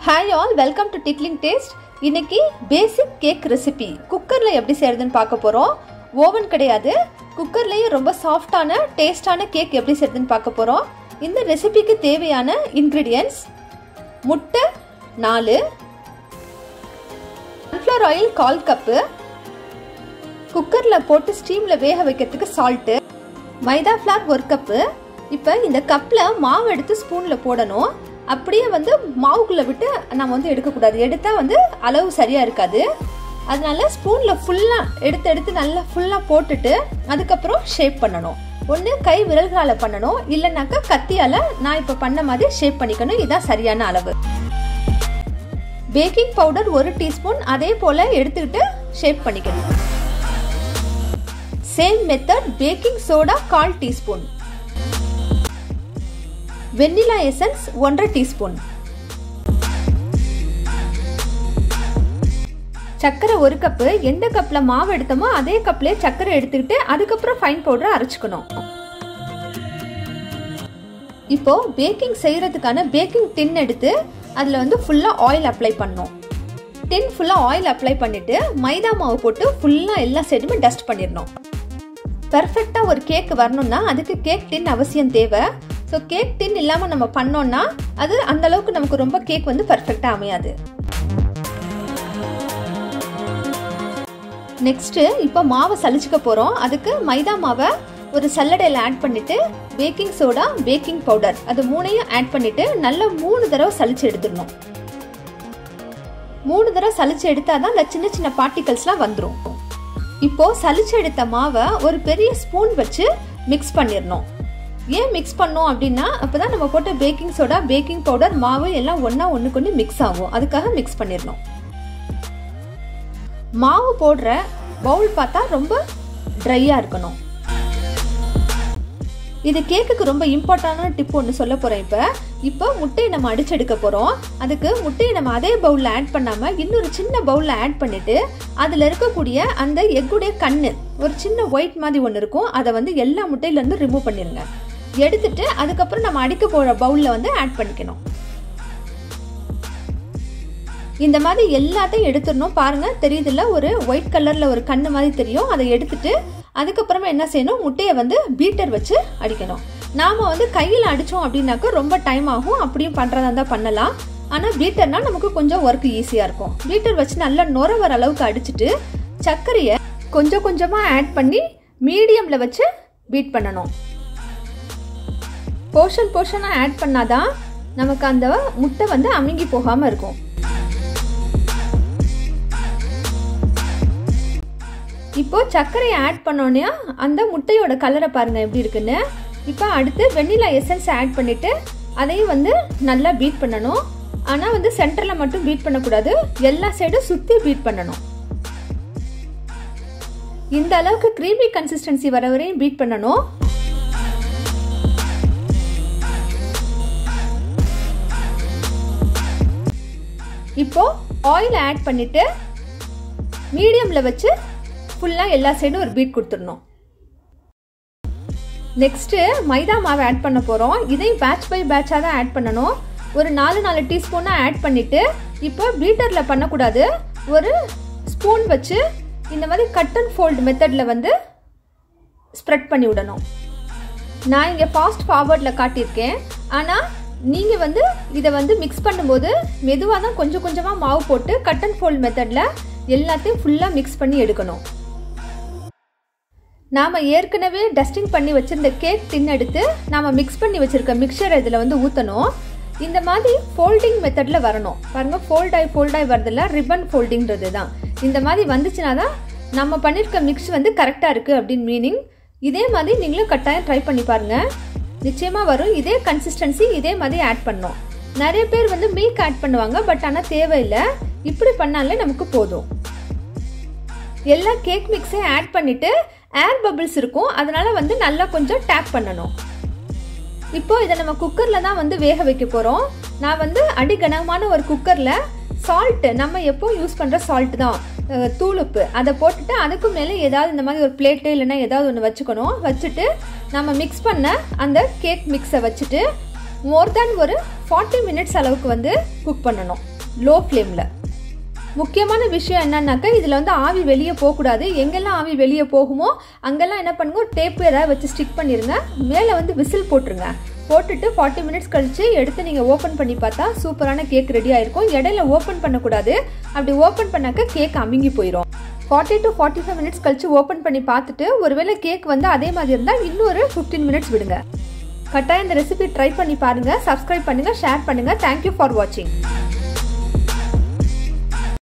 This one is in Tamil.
hi all welcome to tickling taste இன்னைக்கு பேசிக் கேக் ரெசிபி குக்கரில் எப்படி செய்யறதுன்னு பார்க்க போகிறோம் ஓவன் கிடையாது குக்கர்லேயே ரொம்ப சாஃப்டான டேஸ்டான கேக் எப்படி செய்யறதுன்னு பார்க்க போகிறோம் இந்த ரெசிபிக்கு தேவையான இன்க்ரீடியன்ஸ் முட்டை நாலு சன்ஃப்ளவர் ஆயில் கால் கப்பு குக்கரில் போட்டு ஸ்டீமில் வேக வைக்கிறதுக்கு சால்ட்டு மைதா ஃப்ளார் ஒரு கப்பு இப்போ இந்த கப்பில் மாவு எடுத்து ஸ்பூனில் போடணும் அப்படியே வந்து மாவுக்குள்ளே விட்டு நம்ம வந்து எடுக்கக்கூடாது எடுத்தால் வந்து அளவு சரியாக இருக்காது அதனால ஸ்பூனில் ஃபுல்லாக எடுத்து எடுத்து நல்லா ஃபுல்லாக போட்டுட்டு அதுக்கப்புறம் ஷேப் பண்ணணும் ஒன்று கை விரல்களால் பண்ணணும் இல்லைனாக்கா கத்தியால் நான் இப்போ பண்ண மாதிரி ஷேப் பண்ணிக்கணும் இதுதான் சரியான அளவு பேக்கிங் பவுடர் ஒரு டீஸ்பூன் அதே போல் எடுத்துக்கிட்டு ஷேப் பண்ணிக்கணும் சேம் மெத்தட் பேக்கிங் சோடா கால் டீஸ்பூன் வெண்ணிலா எசன்ஸ் ஒன்றரை டீஸ்பூன் சர்க்கரை ஒரு கப்பு எந்த கப்பில் மாவு எடுத்தோமோ அதே கப்லேயே சர்க்கரை எடுத்துக்கிட்டு அதுக்கப்புறம் ஃபைன் பவுடரை அரைச்சிக்கணும் இப்போ பேக்கிங் செய்யறதுக்கான பேக்கிங் டின் எடுத்து அதில் வந்து ஃபுல்லாக ஆயில் அப்ளை பண்ணணும் டின் ஃபுல்லாக ஆயில் அப்ளை பண்ணிட்டு மைதா மாவு போட்டு ஃபுல்லாக எல்லா சைடுமே டஸ்ட் பண்ணிடணும் பர்ஃபெக்டாக ஒரு கேக் வரணும்னா அதுக்கு கேக் டின் அவசியம் தேவை ஸோ கேக் டின் இல்லாமல் நம்ம பண்ணோம்னா அது அந்த அளவுக்கு நமக்கு ரொம்ப கேக் வந்து பர்ஃபெக்டாக அமையாது நெக்ஸ்ட்டு இப்போ மாவை சளிச்சுக்க போகிறோம் அதுக்கு மைதா மாவை ஒரு சல்லடையில் ஆட் பண்ணிவிட்டு பேக்கிங் சோடா பேக்கிங் பவுடர் அது மூணையும் ஆட் பண்ணிவிட்டு நல்லா மூணு தடவை சளிச்சு எடுத்துடணும் மூணு தடவை சளிச்சு எடுத்தால் தான் அந்த சின்ன சின்ன பார்ட்டிகல்ஸ்லாம் வந்துடும் இப்போது சளிச்சு எடுத்த மாவை ஒரு பெரிய ஸ்பூன் வச்சு மிக்ஸ் பண்ணிடணும் ஏன் மிக்ஸ் பண்ணோம் அப்படின்னா அப்போ தான் நம்ம போட்ட பேக்கிங் சோடா பேக்கிங் பவுடர் மாவு எல்லாம் ஒன்றா ஒன்றுக்கு ஒன்று மிக்ஸ் ஆகும் அதுக்காக மிக்ஸ் பண்ணிடணும் மாவு போடுற பவுல் பார்த்தா ரொம்ப ட்ரையாக இருக்கணும் இது கேக்குக்கு ரொம்ப இம்பார்ட்டண்டான டிப் ஒன்று சொல்ல போகிறேன் இப்போ இப்போ முட்டையை நம்ம அடிச்சு எடுக்க போகிறோம் அதுக்கு முட்டையை நம்ம அதே பவுலில் ஆட் பண்ணாமல் இன்னொரு சின்ன பவுலில் ஆட் பண்ணிவிட்டு அதில் இருக்கக்கூடிய அந்த எக்குடைய கண்ணு ஒரு சின்ன ஒயிட் மாதிரி ஒன்று இருக்கும் அதை வந்து எல்லா முட்டையிலேருந்து ரிமூவ் பண்ணிடுங்க எடுத்துட்டு அதுக்கப்புறம் நம்ம அடிக்க போகிற பவுலில் வந்து ஆட் பண்ணிக்கணும் இந்த மாதிரி எல்லாத்தையும் எடுத்துடணும் பாருங்க தெரியுதுல்ல ஒரு ஒயிட் கலர்ல ஒரு கண்ணு மாதிரி தெரியும் அதை எடுத்துட்டு அதுக்கப்புறமா என்ன செய்யணும் முட்டையை வந்து பீட்டர் வச்சு அடிக்கணும் நாம வந்து கையில் அடித்தோம் அப்படின்னாக்கா ரொம்ப டைம் ஆகும் அப்படியும் பண்ணுறதா இருந்தால் பண்ணலாம் ஆனால் பீட்டர்னா நமக்கு கொஞ்சம் ஒர்க் ஈஸியாக இருக்கும் பீட்டர் வச்சு நல்லா நுர வர அளவுக்கு அடிச்சுட்டு சர்க்கரையை கொஞ்சம் கொஞ்சமாக ஆட் பண்ணி மீடியமில் வச்சு பீட் பண்ணணும் போர்ஷன் போர்ஷனாக ஆட் பண்ணாதான் நமக்கு அந்த முட்டை வந்து அமுங்கி போகாமல் இருக்கும் இப்போ சர்க்கரையை ஆட் பண்ணோன்னே அந்த முட்டையோட கலரை பாருங்க எப்படி இருக்குன்னு இப்போ அடுத்து வெண்ணிலா எசன்ஸ் ஆட் பண்ணிட்டு அதையும் வந்து நல்லா பீட் பண்ணணும் ஆனால் வந்து சென்டரில் மட்டும் பீட் பண்ணக்கூடாது எல்லா சைடும் சுற்றி பீட் பண்ணணும் இந்த அளவுக்கு க்ரீமி கன்சிஸ்டன்சி வர வரையும் பீட் பண்ணணும் இப்போ ஆயில் ஆட் பண்ணிட்டு மீடியமில் வச்சு ஃபுல்லாக எல்லா சைடும் ஒரு பீட் கொடுத்துடணும் நெக்ஸ்ட்டு மைதா மாவை ஆட் பண்ண போகிறோம் இதையும் பேட்ச் பை பேட்சாக தான் ஆட் பண்ணணும் ஒரு நாலு நாலு டீஸ்பூனாக ஆட் பண்ணிவிட்டு இப்போ பீட்டரில் பண்ணக்கூடாது ஒரு ஸ்பூன் வச்சு இந்த மாதிரி கட் அண்ட் ஃபோல்டு மெத்தடில் வந்து ஸ்ப்ரெட் பண்ணி விடணும் நான் இங்கே ஃபாஸ்ட் ஃபார்வர்டில் காட்டியிருக்கேன் ஆனால் நீங்கள் வந்து இதை வந்து மிக்ஸ் பண்ணும்போது மெதுவாக தான் கொஞ்சம் கொஞ்சமாக மாவு போட்டு கட் அண்ட் ஃபோல்ட் மெத்தடில் எல்லாத்தையும் ஃபுல்லாக மிக்ஸ் பண்ணி எடுக்கணும் நாம் ஏற்கனவே டஸ்டிங் பண்ணி வச்சுருந்த கேக் டின் எடுத்து நாம் மிக்ஸ் பண்ணி வச்சுருக்க மிக்சர் இதில் வந்து ஊற்றணும் இந்த மாதிரி ஃபோல்டிங் மெத்தடில் வரணும் பாருங்கள் ஃபோல்டாய் ஃபோல்டாய் வரதில்ல ரிப்பன் ஃபோல்டிங்கிறது தான் இந்த மாதிரி வந்துச்சுன்னா தான் நம்ம பண்ணியிருக்க மிக்ஸ் வந்து கரெக்டாக இருக்குது அப்படின்னு மீனிங் இதே மாதிரி நீங்களும் கட்டாயம் ட்ரை பண்ணி பாருங்கள் நிச்சயமாக வரும் இதே கன்சிஸ்டன்சி இதே மாதிரி ஆட் பண்ணோம் நிறைய பேர் வந்து மில்க் ஆட் பண்ணுவாங்க பட் ஆனால் தேவையில்லை இப்படி பண்ணாலே நமக்கு போதும் எல்லா கேக் மிக்ஸையும் ஆட் பண்ணிவிட்டு ஏர் பபிள்ஸ் இருக்கும் அதனால வந்து நல்லா கொஞ்சம் டேப் பண்ணணும் இப்போ இதை நம்ம குக்கரில் தான் வந்து வேக வைக்க போகிறோம் நான் வந்து அடிகனமான ஒரு குக்கரில் சால்ட்டு நம்ம எப்போ யூஸ் பண்ணுற சால்ட் தான் தூளுப்பு அதை போட்டுட்டு அதுக்கு மேலே ஏதாவது இந்த மாதிரி ஒரு பிளேட்டு இல்லைன்னா ஏதாவது ஒன்று வச்சுக்கணும் வச்சுட்டு நம்ம மிக்ஸ் பண்ண அந்த கேக் மிக்ஸை வச்சுட்டு மோர் தேன் ஒரு ஃபார்ட்டி மினிட்ஸ் அளவுக்கு வந்து குக் பண்ணணும் லோ ஃப்ளேமில் முக்கியமான விஷயம் என்னன்னாக்கா இதில் வந்து ஆவி வெளியே போகக்கூடாது எங்கெல்லாம் ஆவி வெளியே போகுமோ அங்கெல்லாம் என்ன பண்ணுங்க ஒரு டேப் ஏதாவது வச்சு ஸ்டிக் பண்ணிடுங்க மேலே வந்து விசில் போட்டுருங்க போட்டுட்டு ஃபார்ட்டி மினிட்ஸ் கழித்து எடுத்து நீங்கள் ஓப்பன் பண்ணி பார்த்தா சூப்பரான கேக் ரெடி ஆயிருக்கும் இடையில ஓப்பன் பண்ணக்கூடாது அப்படி ஓப்பன் பண்ணாக்க கேக் அமுங்கி போயிடும் forty to forty five minutes கழிச்சு ஓப்பன் பண்ணி பார்த்துட்டு ஒருவேளை கேக் வந்து அதே மாதிரி இருந்தால் இன்னொரு ஃபிஃப்டீன் மினிட்ஸ் விடுங்க கட்டாயம் இந்த ரெசிபி ட்ரை பண்ணி பாருங்கள் சப்ஸ்கிரைப் பண்ணுங்கள் ஷேர் பண்ணுங்கள் தேங்க்யூ ஃபார் வாட்சிங்